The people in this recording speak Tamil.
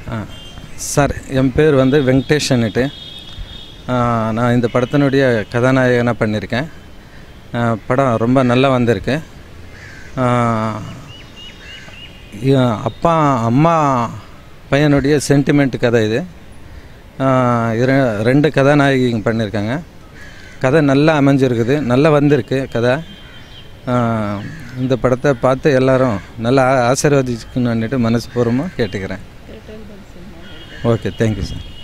ஆ சார் என் பேர் வந்து வெங்கடேஷன்னுட்டு ஆ, நான் இந்த படத்தினுடைய கதாநாயகனாக பண்ணியிருக்கேன் ஆ, படம் ரொம்ப நல்லா வந்திருக்கு ஆ, இ- அப்பா அம்மா பையனுடைய சென்டிமெண்ட் கதை இது ஆ, இர- ரெண்டு கதாநாயகிங்க பண்ணியிருக்காங்க கதை நல்லா அமைஞ்சிருக்குது நல்லா வந்திருக்கு கதை ஆ, இந்த படத்தை பார்த்து எல்லாரும் நல்லா ஆசீர்வதிக்கணுன்னுட்டு மனசு பூர்வமாக கேட்டுக்கிறேன் ஓகே தேங்க்யூ சார்